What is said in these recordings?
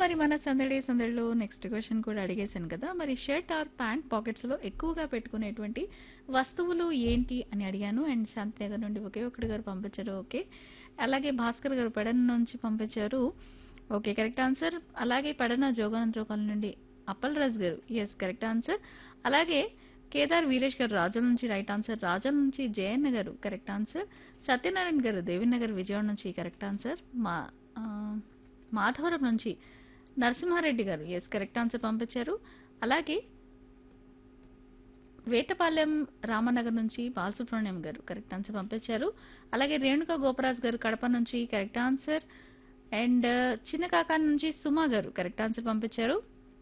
మరి మన సందడి సందడిలో నెక్స్ట్ క్వశ్చన్ కూడా అడిగేశాను కదా మరి షర్ట్ ఆర్ ప్యాంట్ పాకెట్స్ లో ఎక్కువగా పెట్టుకునేటువంటి వస్తువులు ఏంటి అని అడిగాను అండ్ శాంతినగర్ నుండి ఒకే ఒక్కడి గారు పంపించారు ఓకే అలాగే భాస్కర్ గారు పెడన నుంచి పంపించారు ఓకే కరెక్ట్ ఆన్సర్ అలాగే పెడన జోగానంద్రోకాల నుండి అప్పల్ రాజ్ గారు ఎస్ కరెక్ట్ ఆన్సర్ అలాగే కేదార్ వీరేష్ గారు రాజుల నుంచి రైట్ ఆన్సర్ రాజుల నుంచి జయన్న గారు కరెక్ట్ ఆన్సర్ సత్యనారాయణ గారు దేవినగర్ విజయవాడ నుంచి కరెక్ట్ ఆన్సర్ మా ఆ, మాధవరం నుంచి నరసింహారెడ్డి గారు ఎస్ కరెక్ట్ ఆన్సర్ పంపించారు అలాగే వేటపాలెం రామనగర్ నుంచి బాలసుబ్రహ్మణ్యం గారు కరెక్ట్ ఆన్సర్ పంపించారు అలాగే రేణుక గోపరాజ్ గారు కడప నుంచి కరెక్ట్ ఆన్సర్ అండ్ చిన్న కాకా నుంచి సుమా గారు కరెక్ట్ ఆన్సర్ పంపించారు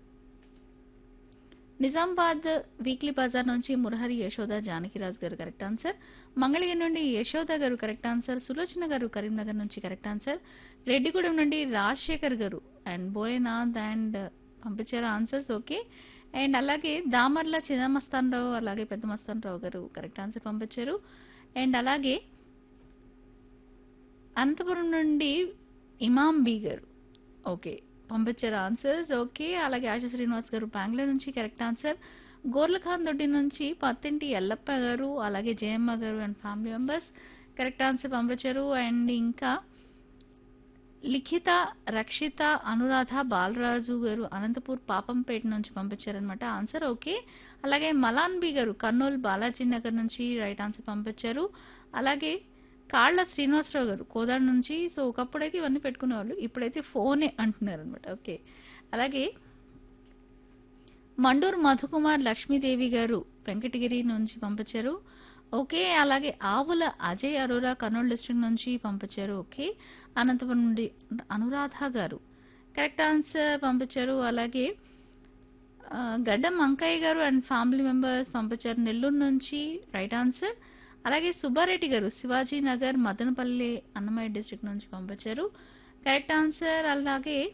నిజామాబాద్ వీక్లీ బజార్ నుంచి మురహరి యశోద జానకిరాజ్ గారు కరెక్ట్ ఆన్సర్ మంగళగిరి నుండి యశోద గారు కరెక్ట్ ఆన్సర్ సులోచన గారు కరీంనగర్ నుంచి కరెక్ట్ ఆన్సర్ రెడ్డిగూడెం నుండి రాజశేఖర్ గారు అండ్ భోలేనాథ్ అండ్ పంపించారు ఆన్సర్స్ ఓకే అండ్ అలాగే దామర్ల చిన్నమస్తాన్ రావు అలాగే పెద్ద మస్తాన్ రావు గారు కరెక్ట్ ఆన్సర్ పంపించారు అండ్ అలాగే అనంతపురం నుండి ఇమాం బి గారు ఓకే పంపించారు ఆన్సర్స్ ఓకే అలాగే ఆశ శ్రీనివాస్ గారు బెంగళూరు నుంచి కరెక్ట్ ఆన్సర్ గోర్లఖాన్ దొడ్డి నుంచి పత్తింటి ఎల్లప్ప గారు అలాగే జయమ్మ గారు and family members correct answer పంపించారు అండ్ ఇంకా లిఖిత రక్షిత అనురాధ బాలరాజు గారు అనంతపూర్ పాపంపేట నుంచి పంపించారనమాట ఆన్సర్ ఓకే అలాగే మలాన్ బి గారు కర్నూలు బాలాజీ నగర్ నుంచి రైట్ ఆన్సర్ పంపించారు అలాగే కాళ్ళ శ్రీనివాసరావు గారు కోదాడ నుంచి సో ఒకప్పుడైతే ఇవన్నీ పెట్టుకునేవాళ్ళు ఇప్పుడైతే ఫోనే అంటున్నారు అనమాట ఓకే అలాగే మండూరు మధుకుమార్ లక్ష్మీదేవి గారు వెంకటగిరి నుంచి పంపించారు ఓకే అలాగే ఆవుల అజయ్ అరోరా కర్నూలు డిస్ట్రిక్ట్ నుంచి పంపించారు ఓకే అనంతపురం నుండి అనురాధ గారు కరెక్ట్ ఆన్సర్ పంపించారు అలాగే ఆ, గడ్డం అంకయ్య గారు అండ్ ఫ్యామిలీ మెంబర్స్ పంపించారు నెల్లూరు నుంచి రైట్ ఆన్సర్ అలాగే సుబ్బారెడ్డి గారు శివాజీ నగర్ మదనపల్లి అన్నమయ్య డిస్ట్రిక్ట్ నుంచి పంపించారు కరెక్ట్ ఆన్సర్ అలాగే